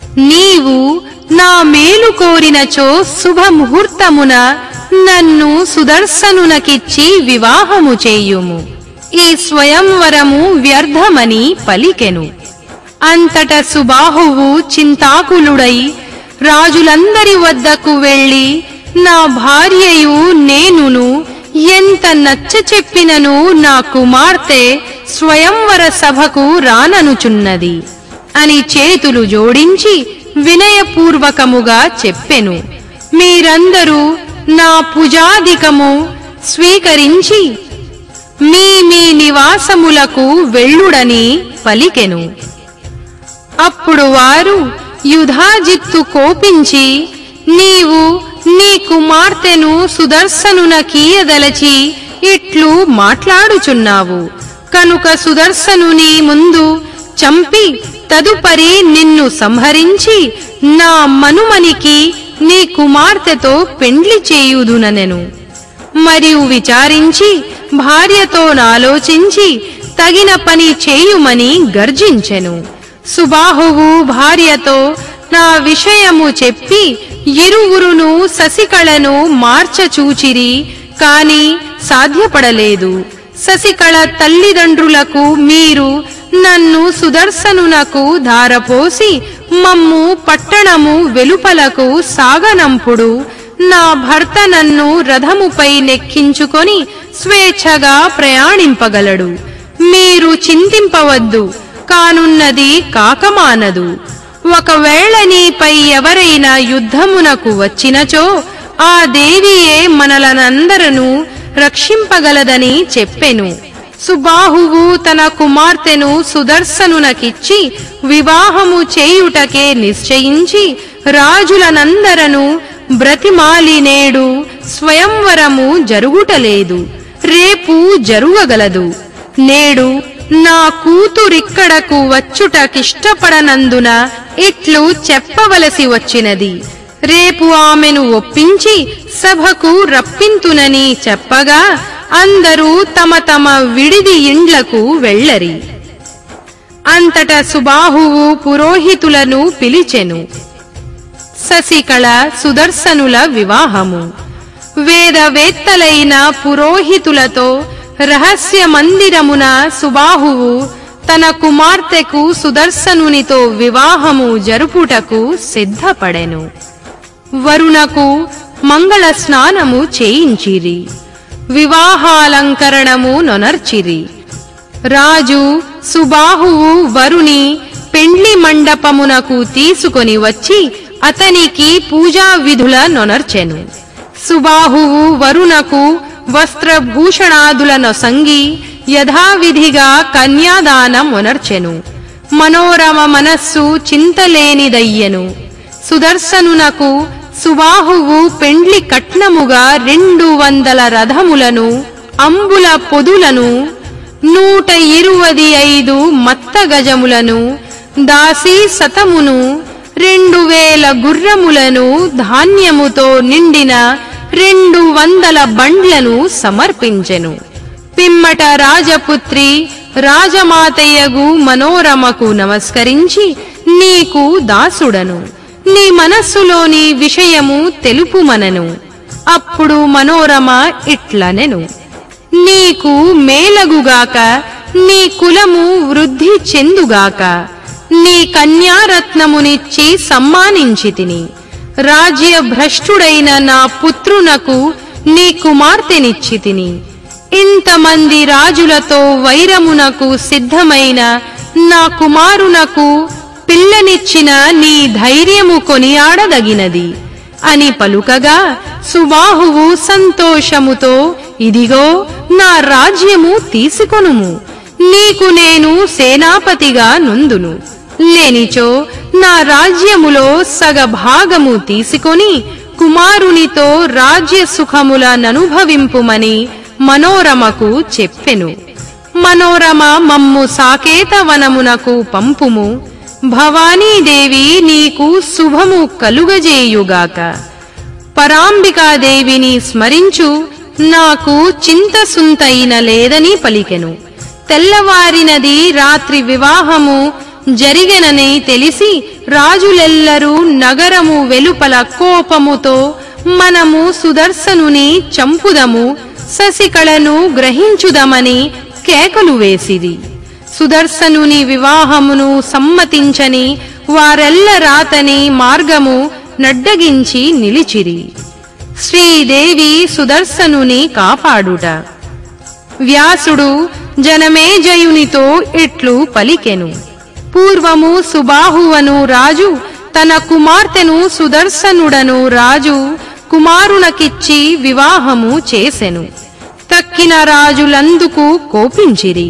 నీవు నా మేలు కోరినచో శుభముహూర్తమున నన్ను సుదర్శనునకిచ్చి వివాహము చేయుము ఈ స్వయంవరము వ్యర్థమని పలికెను అంతట సుబాహువు చింతాకులుడై రాజులందరి వద్దకు వెళ్ళి నా భార్యయు నేనును ఎంత నచ్చ చెప్పినను నా కుమార్తె స్వయంవర సభకు రాననుచున్నది అని చేతులు జోడించి వినయపూర్వకముగా చెప్పెను మీరందరూ నా పూజాధికము స్వీకరించి మీ మీ నివాసములకు వెళ్ళుడని పలికెను అప్పుడు వారు యుధాజిత్తు కోపించి నీవు నీ కుమార్తెను సుదర్శనునకీయదలచి ఇట్లు మాట్లాడుచున్నావు కనుక సుదర్శనుని ముందు చంపి తదుపరి నిన్ను సంహరించి నా మనుమనికి నీ కుమార్తెతో పెండ్లి చేయుదుననెను మరియు విచారించి భార్యతో నాలోచించి తగిన పని చేయుమని గర్జించెను సుబాహువు భార్యతో నా విషయము చెప్పి ఇరువురును శశికళను మార్చచూచిరి కాని సాధ్యపడలేదు శశికళ తల్లిదండ్రులకు మీరు నన్ను సుదర్శనునకు ధారపోసి మమ్ము పట్టణము వెలుపలకు సాగనంపుడు నా భర్త నన్ను రథముపై నెక్కించుకొని స్వేచ్ఛగా ప్రయాణింపగలడు మీరు చింతింపవద్దు కానున్నది కాకమానదు ఒకవేళ నీపై ఎవరైనా యుద్ధమునకు వచ్చినచో ఆ దేవియే మనలనందరను రక్షింపగలదని చెప్పెను సుబాహువు తన కుమార్తెను సుదర్శనునకిచ్చి వివాహము చేయుటకే నిశ్చయించి రాజులనందరను బ్రతిమాలి నేడు స్వయంవరము జరుగుటలేదు రేపు జరుగగలదు నేడు నా కూతురిక్కడకు వచ్చుటకిష్టపడనందున ఇట్లు చెప్పవలసి వచ్చినది రేపు ఆమెను ఒప్పించి సభకు రప్పింతునని చెప్పగా అందరూ తమ తమ విడిది ఇండ్లకు వెళ్ళరి అంతట సుబాహువు పురోహితులను పిలిచెను శశికళ సుదర్శనుల వివాహము వేదవేత్తలైన పురోహితులతో రహస్య మందిరమున సుబాహువు తన కుమార్తెకు సుదర్శనునితో వివాహము జరుపుటకు సిద్ధపడెను వరుణకు మంగళ స్నానము చేయించిరి వివాహాలంకరణము నొనర్చిరి రాజు సుబాహువు వరుని పెండ్లి మండపమునకు తీసుకొని వచ్చి అతనికి పూజా విధుల నొనర్చెను సుబాహువు వరుణకు వస్త్రభూషణాదుల నొసంగి యథావిధిగా కన్యాదానం ఒనర్చెను మనోరమ మనస్సు చింతలేనిదయ్యెను సుదర్శనునకు సుబాహువు పెండ్లి కట్నముగా రెండు వందల రథములను అంబుల పొదులను నూట ఇరువది ఐదు మత్త గజములను దాసీ సతమును రెండు వేల గుర్రములను ధాన్యముతో నిండిన రెండు వందల బండ్లను సమర్పించెను పిమ్మట రాజపుత్రి రాజమాతయ్యగు మనోరమకు నమస్కరించి నీకు దాసుడను నీ మనస్సులోని విషయము తెలుపుమనను అప్పుడు మనోరమ ఇట్లనెను నీకు మేలగుగాక నీ కులము వృద్ధి చెందుగాక నీ కన్యారత్నమునిచ్చి సమ్మానించి తిని రాజ్య భ్రష్టుడైన నా పుత్రునకు నీ కుమార్తెనిచ్చి తిని ఇంతమంది రాజులతో వైరమునకు సిద్ధమైన నా కుమారునకు పిల్లనిచ్చిన నీ ధైర్యము కొనియాడదగినది అని పలుకగా సుబాహువు సంతోషముతో ఇదిగో నా రాజ్యము తీసుకొనుము నీకు నేను సేనాపతిగా నుందును లేనిచో నా రాజ్యములో సగ భాగము తీసుకొని కుమారునితో రాజ్య సుఖములననుభవింపుమని మనోరమకు చెప్పెను మనోరమ మమ్ము సాకేతవనమునకు పంపుము భవానీదేవి నీకు శుభము కలుగజేయుగాక పరాంబికాదేవిని స్మరించు నాకు చింతసుంతైన లేదని పలికెను తెల్లవారినది రాత్రి వివాహము జరిగెనని తెలిసి రాజులెల్లరూ నగరము వెలుపల కోపముతో మనము సుదర్శనుని చంపుదము శశికళను గ్రహించుదమని కేకలు వేసిరి సుదర్శనుని వివాహమును సమ్మతించని వారెల్ల రాతని మార్గము నడ్డగించి నిలిచిరి శ్రీదేవి సుదర్శనుని కాపాడుట వ్యాసుడు జనమేజయునితో ఇట్లు పలికెను పూర్వము సుబాహువను రాజు తన కుమార్తెను సుదర్శనుడను రాజు కుమారునకిచ్చి వివాహము చేసెను తక్కిన రాజులందుకు కోపించిరి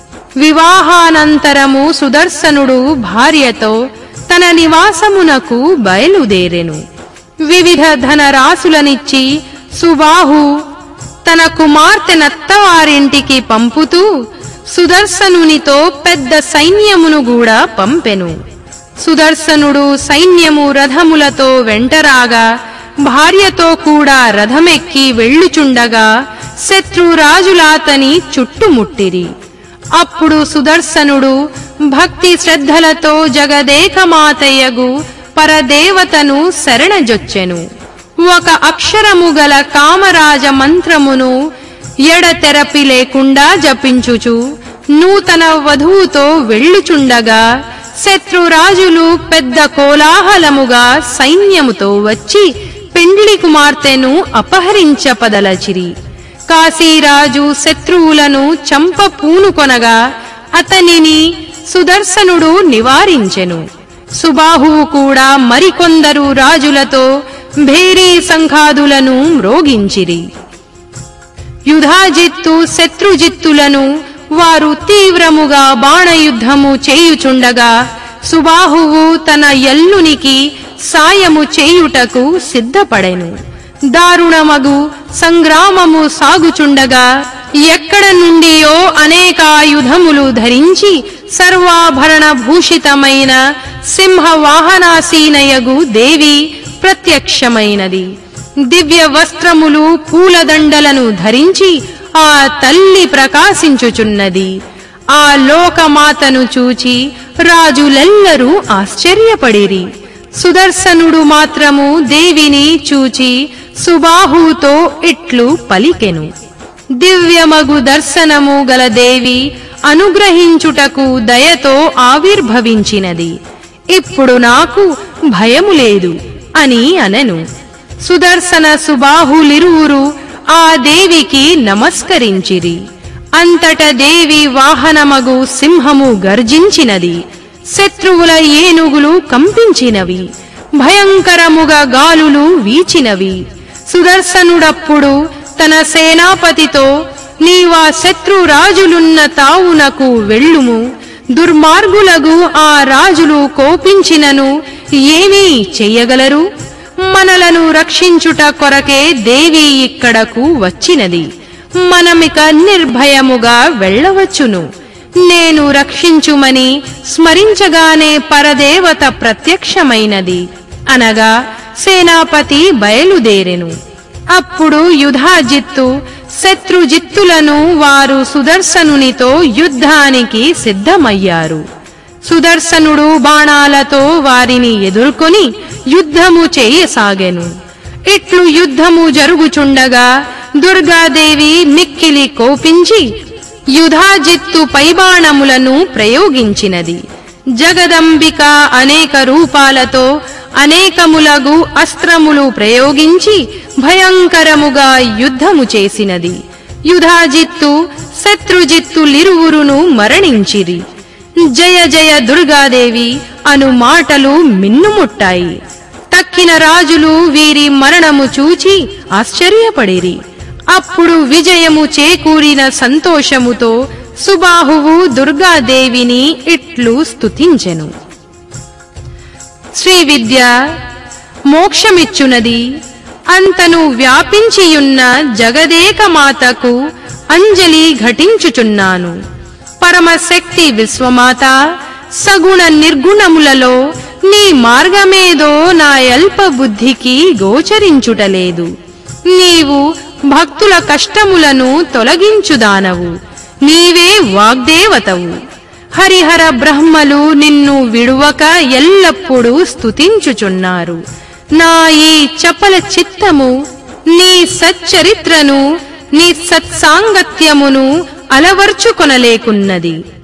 వివాహానంతరము సుదర్శనుడు భార్యతో తన నివాసమునకు బయలుదేరెను వివిధ ధనరాశులనిచ్చి సుబాహు తన కుమార్తె నత్తవారింటికి పంపుతూ సుదర్శనునితో పెద్ద సైన్యమును కూడా పంపెను సుదర్శనుడు సైన్యము రథములతో వెంటరాగా భార్యతో కూడా రథమెక్కి వెళ్ళుచుండగా శత్రురాజులాతని చుట్టుముట్టిరి అప్పుడు సుదర్శనుడు భక్తి శ్రద్ధలతో జగదేకమాతయ్యగు పరదేవతను శరణజొచ్చెను ఒక అక్షరము గల కామరాజ మంత్రమును ఎడతెరపి లేకుండా జపించుచు నూతన వధువుతో వెళ్ళుచుండగా శత్రురాజులు పెద్ద కోలాహలముగా సైన్యముతో వచ్చి పెండ్లి కుమార్తెను అపహరించపదలచిరి కాశీరాజు శత్రువులను చంప పూనుకొనగా అతనిని సుదర్శనుడు నివారించెను సుబాహువు కూడా మరికొందరు రాజులతో భేరీ సంఘాదులను మ్రోగించిరి యుధాజిత్తు శత్రుజిత్తులను వారు తీవ్రముగా బాణయుద్ధము చేయుచుండగా సుబాహువు తన ఎల్లునికి సాయము చేయుటకు సిద్ధపడెను దారుణమగు సంగ్రామము సాగుచుండగా ఎక్కడ నుండియో అనేకాయుధములు ధరించి సర్వాభరణ భూషితమైన సింహ వాహనాసీనయగు దేవి ప్రత్యక్షమైనది దివ్య వస్త్రములు పూలదండలను ధరించి ఆ తల్లి ప్రకాశించుచున్నది ఆ లోకమాతను చూచి రాజులెల్లరూ ఆశ్చర్యపడిరి సుదర్శనుడు మాత్రము దేవిని చూచి సుబాహుతో ఇట్లు పలికెను దివ్యమగు దర్శనము గల దేవి అనుగ్రహించుటకు దయతో ఆవిర్భవించినది ఇప్పుడు నాకు భయము లేదు అని అనెను సుదర్శన సుబాహులిరువురు ఆ దేవికి నమస్కరించిరి అంతట దేవి వాహనమగు సింహము గర్జించినది శత్రువుల ఏనుగులు కంపించినవి భయంకరముగా గాలులు వీచినవి సుదర్శనుడప్పుడు తన సేనాపతితో నీవా శత్రు రాజులున్న తావునకు వెళ్ళుము దుర్మార్గులగు ఆ రాజులు కోపించినను ఏమీ చెయ్యగలరు మనలను రక్షించుట కొరకే దేవి ఇక్కడకు వచ్చినది మనమిక నిర్భయముగా వెళ్ళవచ్చును నేను రక్షించుమని స్మరించగానే పరదేవత ప్రత్యక్షమైనది అనగా సేనాపతి బయలుదేరెను అప్పుడు యుధాజిత్తు శత్రుజిత్తులను వారు సుదర్శనునితో యుద్ధానికి సిద్ధమయ్యారు సుదర్శనుడు బాణాలతో వారిని ఎదుర్కొని యుద్ధము చేయసాగెను ఇట్లు యుద్ధము జరుగుచుండగా దుర్గాదేవి మిక్కిలి కోపించి యుధాజిత్తు పైబాణములను ప్రయోగించినది జగదంబిక అనేక రూపాలతో అనేకములగు అస్త్రములు ప్రయోగించి భయంకరముగా యుద్ధము చేసినది యుధాజిత్తు శత్రుజిత్తులిరువురును మరణించిరి జయ జయ దుర్గాదేవి అను మాటలు మిన్నుముట్టాయి తక్కిన రాజులు వీరి మరణము చూచి ఆశ్చర్యపడిరి అప్పుడు విజయము చేకూరిన సంతోషముతో సుబాహువు దుర్గాదేవిని ఇట్లు స్తుతించెను శ్రీ విద్య మోక్షమిచ్చునది అంతను వ్యాపించియున్న జగదేకమాతకు అంజలి ఘటించుచున్నాను పరమశక్తి విశ్వమాత సగుణ నిర్గుణములలో నీ మార్గమేదో నా అల్ప బుద్ధికి గోచరించుటలేదు నీవు భక్తుల కష్టములను తొలగించుదానవు నీవే వాగ్దేవతవు హరిహర బ్రహ్మలు నిన్ను విడువక ఎల్లప్పుడూ స్తుతించుచున్నారు నా ఈ చపల చిత్తము నీ సచ్చరిత్రను నీ సత్సాంగత్యమును అలవర్చుకొనలేకున్నది